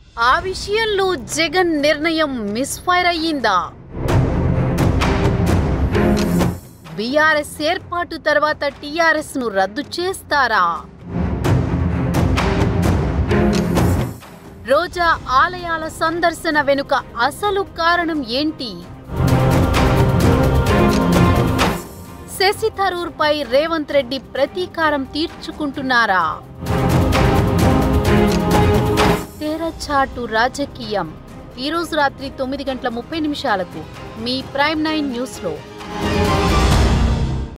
ఆ విషయంలో జగన్ నిర్ణయం మిస్ఫైర్ అయ్యిందా బీఆర్ఎస్ ఏర్పాటు తర్వాత టీఆర్ఎస్ ను రద్దు చేస్తారా రోజా ఆలయాల సందర్శన వెనుక అసలు కారణం ఏంటి శశి థరూర్ పై రేవంత్ రెడ్డి ప్రతీకారం తీర్చుకుంటున్నారా తెరచాటు రాజకీయం ఈరోజు రాత్రి తొమ్మిది గంటల ముప్పై నిమిషాలకు మీ ప్రైమ్ నైన్ న్యూస్లో